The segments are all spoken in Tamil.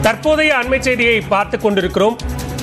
தற்போதைய அண்மை செய்தியை பார்த்துக் கொண்டிருக்கிறோம்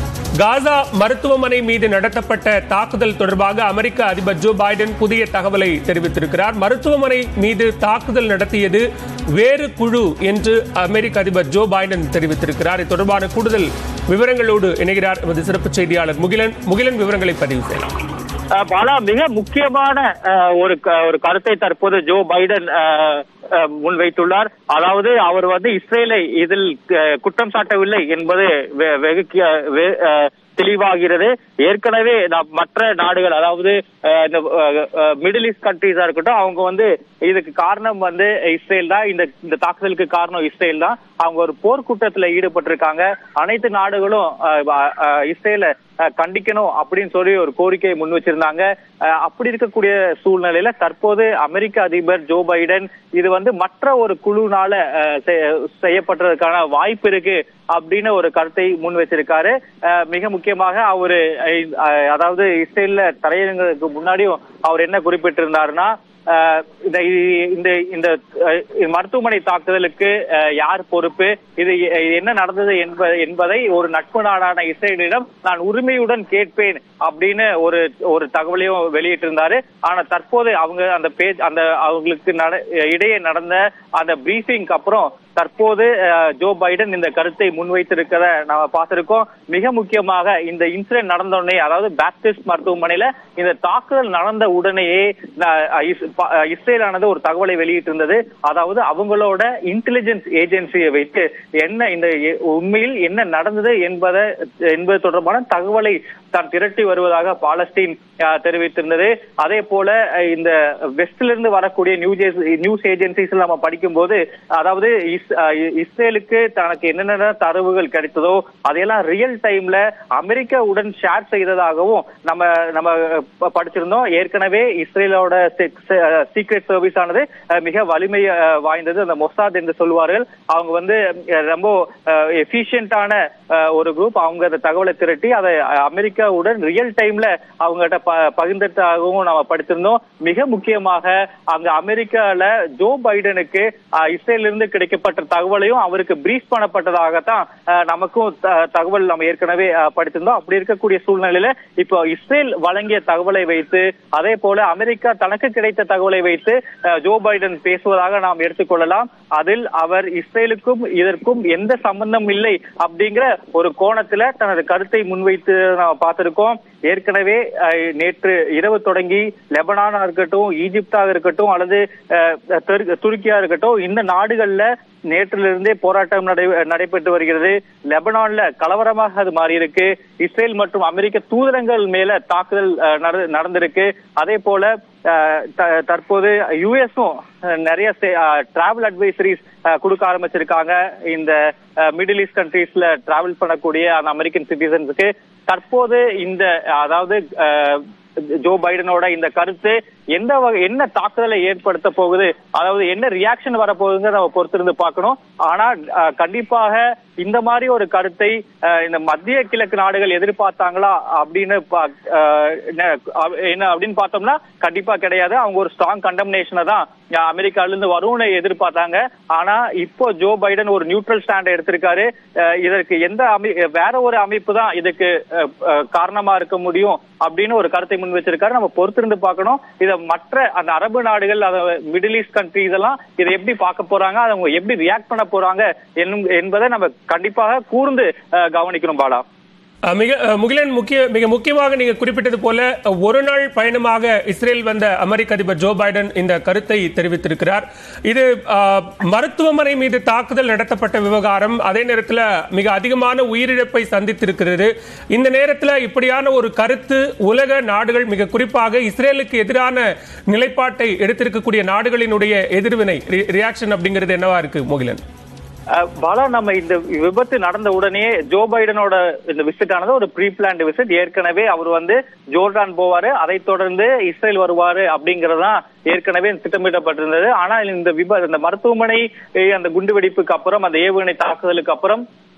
காசா மருத்துவமனை மீது நடத்தப்பட்ட தாக்குதல் தொடர்பாக அமெரிக்க அதிபர் ஜோ பைடன் புதிய தகவலை தெரிவித்திருக்கிறார் மருத்துவமனை மீது தாக்குதல் நடத்தியது வேறு குழு என்று அமெரிக்க அதிபர் ஜோ பைடன் தெரிவித்திருக்கிறார் இது தொடர்பான கூடுதல் விவரங்களோடு இணைகிறார் எமது சிறப்பு செய்தியாளர் முகிலன் முகிலன் விவரங்களை பதிவு செய்யலாம் அஹ் பாலா மிக முக்கியமான அஹ், ஒரு க- ஒரு கருத்தை தற்போது ஜோ பைடன் அஹ், அஹ், முன்வைத்துள்ளார் அதாவது அவர் வந்து இஸ்ரேலை இதில் அஹ், குற்றம் சாட்டவில்லை என்பது வெ- வெகு கி- வெ- அஹ், தெளிவாகிறது ஏற்கனவே நம் மற்ற நாடுகள் அதாவது அஹ், இந்த மிடில் ஈஸ்ட் கண்ட்ரீஸா இருக்கட்டும் அவங்க வந்து இதுக்கு காரணம் வந்து இஸ்ரேல் தான் இந்த இந்த தாக்குதலுக்கு காரணம் இஸ்ரேல் தான் அவங்க ஒரு போர்க்குற்றத்துல ஈடுபட்டிருக்காங்க அனைத்து நாடுகளும் அஹ், அஹ், அஹ், இஸ்ரேலை அஹ், கண்டிக்கணும் அப்படின்னு சொல்லி ஒரு கோரிக்கையை முன் வச்சிருந்தாங்க அஹ், அப்படி இருக்கக்கூடிய சூழ்நிலையில தற்போது அமெரிக்க அதிபர் ஜோ பைடன் இது வந்து மற்ற ஒரு குழுனால அஹ், செ- செய்யப்பட்டதற்கான வாய்ப்பு இருக்கு அப்படின்னு ஒரு கருத்தை முன் வச்சிருக்காரு அஹ், மிக முக்கியமாக அவரு அஹ், அஹ், அதாவது இஸ்ரேல்ல தரையிறங்கிறதுக்கு முன்னாடியும் அவர் என்ன குறிப்பிட்டிருந்தாருன்னா அஹ், இந்த இந்த இந்த அஹ், மருத்துவமனை தாக்குதலுக்கு அஹ், யார் பொறுப்பு இது எ- என்ன நடந்தது என்ப- என்பதை ஒரு நட்பு நாடான இஸ்ரேலிடம் நான் உரிமையுடன் கேட்பேன் அப்படின்னு ஒரு ஒரு தகவலையும் வெளியிட்டிருந்தாரு ஆனா தற்போது அவங்க அந்த பேஜ் அந்த அவங்களுக்கு நட- இடையே நடந்த அந்த பிரீஃபிங்க்கு அப்புறம் தற்போது அஹ், ஜோ பைடன் இந்த கருத்தை முன்வைத்திருக்கிறத நாம பார்த்திருக்கோம் மிக முக்கியமாக இந்த இன்சிடென்ட் நடந்த உடனே அதாவது பேப்டிஸ்ட் மருத்துவமனையில இந்த தாக்குதல் நடந்த உடனேயே அஹ், இஸ்- ப- அஹ், இஸ்ரேலானது ஒரு தகவலை வெளியிட்டிருந்தது அதாவது அவங்களோட இன்டெலிஜென்ஸ் ஏஜென்சியை வைத்து என்ன இந்த எ- உண்மையில் என்ன நடந்தது என்பதை என்பது தொடர்பான தகவலை தான் திரட்டி வருவதாக பாலஸ்தீன் அஹ், தெரிவித்திருந்தது அதே போல அஹ், இந்த வெஸ்ட்ல இருந்து வரக்கூடிய நியூஸ் நியூஸ் ஏஜென்சிஸ் நம்ம படிக்கும்போது அதாவது இஸ்- அஹ், இஸ்ரேலுக்கு தனக்கு என்னென்ன தரவுகள் கிடைத்ததோ அதையெல்லாம் ரியல் டைம்ல அமெரிக்காவுடன் ஷேர் செய்ததாகவும் நம்ம நம்ம ப- படிச்சிருந்தோம் ஏற்கனவே இஸ்ரேலோட சீக்ரெட் சர்வீஸ் ஆனது அஹ், மிக வலிமை அஹ், வாய்ந்தது அந்த மொசாத் என்று சொல்வார்கள் அவங்க வந்து அஹ், ரொம்ப எஃபிஷியன்டான ஒரு குரூப் அவங்க அந்த தகவலை திரட்டி அதை அஹ், அமெரிக்காவுடன் ரியல் டைம்ல அவங்ககிட்ட ப- பகிர்ந்ததாகவும் நாம படித்திருந்தோம் மிக முக்கியமாக அங்க அமெரிக்கால ஜோ பைடனுக்கு அஹ், இஸ்ரேல்ல இருந்து கிடைக்கப்பட்ட தகவலையும் அவருக்கு பிரீஃப் பண்ணப்பட்டதாகத்தான் அஹ், நமக்கும் த- தகவல் நம்ம ஏற்கனவே அஹ், படித்திருந்தோம் அப்படி இருக்கக்கூடிய சூழ்நிலையில இப்போ இஸ்ரேல் வழங்கிய தகவலை வைத்து அதே போல அமெரிக்கா தனக்கு கிடைத்த தகவலை வைத்து அஹ், ஜோ பைடன் பேசுவதாக நாம் எடுத்துக்கொள்ளலாம் அதில் அவர் இஸ்ரேலுக்கும் இதற்கும் எந்த சம்பந்தம் இல்லை அப்படிங்கிற ஒரு கோணத்துல தனது கருத்தை முன்வைத்து நாம் பார்த்திருக்கோம் ஏற்கனவே அஹ், நேற்று இரவு தொடங்கி லெபனானா இருக்கட்டும் ஈஜிப்தாக இருக்கட்டும் அல்லது அஹ், தெற்கு- துருக்கியா இருக்கட்டும் இந்த நாடுகள்ல நேற்றிலிருந்தே போராட்டம் நடை நடைபெற்று வருகிறது லெபனான்ல கலவரமாக அது மாறி இருக்கு இஸ்ரேல் மற்றும் அமெரிக்க தூதரங்கள் மேல தாக்குதல் அஹ், நட- நடந்திருக்கு அதே போல அஹ், த- தற்போது யுஎஸும் நிறைய டிராவல் அட்வைசரிஸ் கொடுக்க ஆரம்பிச்சிருக்காங்க இந்த மிடில் ஈஸ்ட் கண்ட்ரீஸ்ல டிராவல் பண்ணக்கூடிய அந்த அமெரிக்கன் சிட்டிசன்ஸுக்கு தற்போது இந்த அதாவது அஹ், ஜோ பைடனோட இந்த கருத்து எந்த வகை என்ன தாக்குதலை ஏற்படுத்த போகுது அதாவது என்ன ரியாக்ஷன் வரப்போகுதுங்க நம்ம பொறுத்திருந்து பார்க்கணும் ஆனா அஹ், கண்டிப்பாக இந்த மாதிரி ஒரு கருத்தை அஹ், இந்த மத்திய கிழக்கு நாடுகள் எதிர்பார்த்தாங்களா அப்படின்னு பா- அஹ், என்ன அஹ், என்ன அப்படின்னு பார்த்தோம்னா கண்டிப்பா கிடையாது அவங்க ஒரு ஸ்ட்ராங் கண்டம்னேஷனை தான் அஹ், அமெரிக்கால இருந்து வரும்னு எதிர்பார்த்தாங்க ஆனா இப்போ ஜோ பைடன் ஒரு நியூட்ரல் ஸ்டாண்ட் எடுத்திருக்காரு அஹ், இதற்கு எந்த அமை வேற ஒரு அமைப்பு தான் இதுக்கு அஹ், அஹ், காரணமா இருக்க முடியும் அப்படின்னு ஒரு கருத்தை முன் வச்சிருக்காரு நம்ம பொறுத்திருந்து பார்க்கணும் இத மற்ற அந்த அரபு நாடுகள் அந்த மிடில் ஈஸ்ட் கண்ட்ரிஸ் எல்லாம் இதை எப்படி பார்க்க போறாங்க அதை அவங்க எப்படி ரியாக்ட் பண்ண போறாங்க என்னும் என்பதை நம்ம கண்டிப்பாக கூர்ந்து அஹ், கவனிக்கணும் பாலா அஹ் மிக அஹ் முகிலன் முக்கிய மிக முக்கியமாக நீங்க குறிப்பிட்டது போல அஹ் ஒரு நாள் பயணமாக இஸ்ரேல் வந்த அமெரிக்க அதிபர் ஜோ பைடன் இந்த கருத்தை தெரிவித்திருக்கிறார் இது அஹ், மருத்துவமனை மீது தாக்குதல் நடத்தப்பட்ட விவகாரம் அதே நேரத்தில் மிக அதிகமான உயிரிழப்பை சந்தித்திருக்கிறது இந்த நேரத்தில் இப்படியான ஒரு கருத்து உலக நாடுகள் மிக குறிப்பாக இஸ்ரேலுக்கு எதிரான நிலைப்பாட்டை எடுத்திருக்கக்கூடிய நாடுகளினுடைய எதிர்வினை ரியாக்ஷன் அப்படிங்கிறது என்னவா இருக்கு முகிலன் அஹ், பாலா நம்ம இந்த விபத்து நடந்த உடனே ஜோ பைடனோட இந்த விசிட் ஆனது ஒரு ப்ரீ பிளான்டு விசிட் ஏற்கனவே அவர் வந்து ஜோர்டான் போவாரு அதைத் தொடர்ந்து இஸ்ரேல் வருவாரு அப்படிங்கறதுதான் ஏற்கனவே திட்டமிடப்பட்டிருந்தது ஆனால் இந்த விபத்து இந்த மருத்துவமனை அஹ், அந்த குண்டுவெடிப்புக்கு அப்புறம் அந்த ஏவுகணை தாக்குதலுக்கு அப்புறம்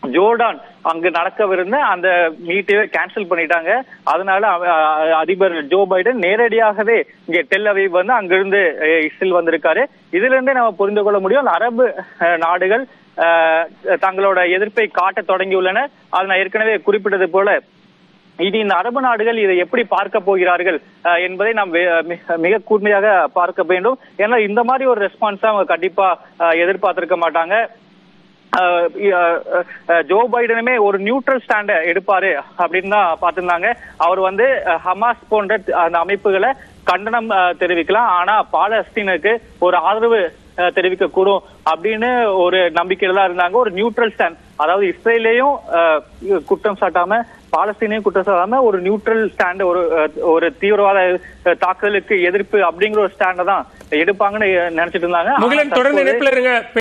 ஜோர்டான் அங்கு நடக்கவிருந்த அந்த மீட்டவே கேன்சல் பண்ணிட்டாங்க அதனால அவ- அ- அதிபர் ஜோ பைடன் நேரடியாகவே இங்கே டெல் அவீவ் வந்து அங்கிருந்து அஹ், இஸ்ரேல் வந்திருக்காரு இதுல இருந்தே நம்ம புரிந்து கொள்ள முடியும் அரபு அஹ், நாடுகள் அஹ், தங்களோட எதிர்ப்பை காட்ட தொடங்கியுள்ளன அது நான் ஏற்கனவே குறிப்பிட்டது போல இனி இந்த அரபு நாடுகள் இதை எப்படி பார்க்க போகிறார்கள் அஹ், என்பதை நாம் வே- மிக- மிக கூர்மையாக பார்க்க வேண்டும் ஏன்னா இந்த மாதிரி ஒரு ரெஸ்பான்ஸ் அவங்க கண்டிப்பா அஹ், எதிர்பார்த்திருக்க மாட்டாங்க அஹ், அஹ், அஹ், ஜோ பைடனுமே ஒரு நியூட்ரல் ஸ்டாண்ட எடுப்பாரு அப்படின்னு தான் பார்த்திருந்தாங்க அவர் வந்து அஹ், ஹமாஸ் போன்ற அந்த அமைப்புகளை கண்டனம் அஹ், தெரிவிக்கலாம் ஆனா பாலஸ்தீனுக்கு ஒரு ஆதரவு அஹ், தெரிவிக்க கூடும் அப்படின்னு ஒரு நம்பிக்கையில தான் இருந்தாங்க ஒரு நியூட்ரல் ஸ்டாண்ட் அதாவது இஸ்ரேலையும் அஹ், குற்றம் சாட்டாம பாலஸ்தீனையும் குற்றம் சாட்டாம ஒரு நியூட்ரல் ஸ்டாண்ட் ஒரு அஹ், ஒரு தீவிரவாத அஹ், தாக்குதலுக்கு எதிர்ப்பு அப்படிங்கிற ஒரு ஸ்டாண்ட தான் எடுப்பாங்கன்னு நினைச்சிட்டு இருந்தாங்க ஆனா முகிலன் தொடர்ந்து தற்போது- இணைப்பில் இருங்க